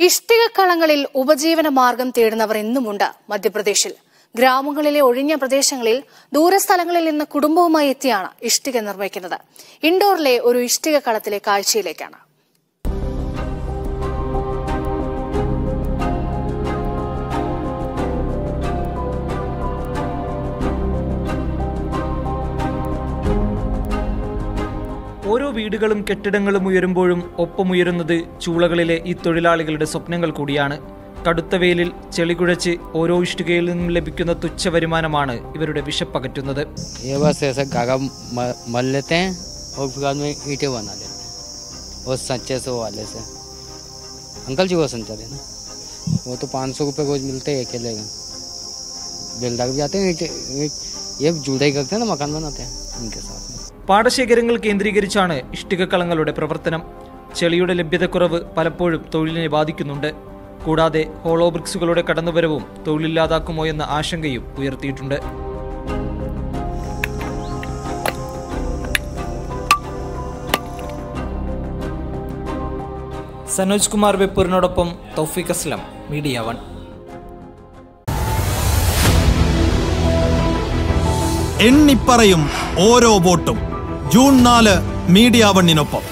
ഇഷ്ടിക കളങ്ങളിൽ ഉപജീവന മാർഗം തേടുന്നവർ ഇന്നുമുണ്ട് മധ്യപ്രദേശിൽ ഗ്രാമങ്ങളിലെ ഒഴിഞ്ഞ പ്രദേശങ്ങളിൽ ദൂരസ്ഥലങ്ങളിൽ നിന്ന് കുടുംബവുമായി എത്തിയാണ് ഇഷ്ടിക നിർമ്മിക്കുന്നത് ഇൻഡോറിലെ ഒരു ഇഷ്ടിക കളത്തിലെ കാഴ്ചയിലേക്കാണ് ഓരോ വീടുകളും കെട്ടിടങ്ങളും ഉയരുമ്പോഴും ഒപ്പമുയരുന്നത് ചൂളകളിലെ ഈ തൊഴിലാളികളുടെ സ്വപ്നങ്ങൾ കൂടിയാണ് കടുത്ത വെയിലിൽ ചെളികുഴച്ച് ഓരോ ഇഷ്ടികയിൽ നിന്നും ലഭിക്കുന്ന തുച്ഛ വരുമാനമാണ് ഇവരുടെ വിശപ്പകറ്റുന്നത് ये बस ऐसा धागा म- मल लेते हैं और फिर बाद में ईंटें बना लेते हैं और संचे से वाले से अंकल जी वो संचर है ना वो तो पाँच सौ रुपये रोज मिलते हैं अकेले का बिल्डर भी जाते हैं ईंटें ईंट ये जुड़ाई करते हैं ना मकान बनाते हैं उनके साथ में പാടശേഖരങ്ങൾ കേന്ദ്രീകരിച്ചാണ് ഇഷ്ടികക്കളങ്ങളുടെ പ്രവർത്തനം ചെളിയുടെ ലഭ്യതക്കുറവ് പലപ്പോഴും തൊഴിലിനെ ബാധിക്കുന്നുണ്ട് കൂടാതെ ഹോളോ ബ്രിക്സുകളുടെ കടന്നുവരവും തൊഴിലില്ലാതാക്കുമോ എന്ന ആശങ്കയും ഉയർത്തിയിട്ടുണ്ട് സനോജ് കുമാർ വെപ്പൂരിനോടൊപ്പം തൗഫീഖ് അസ്ലം മീഡിയ വൺ എണ്ണിപ്പറയും ഓരോ വോട്ടും ജൂൺ നാല് മീഡിയ വണ്ണിനൊപ്പം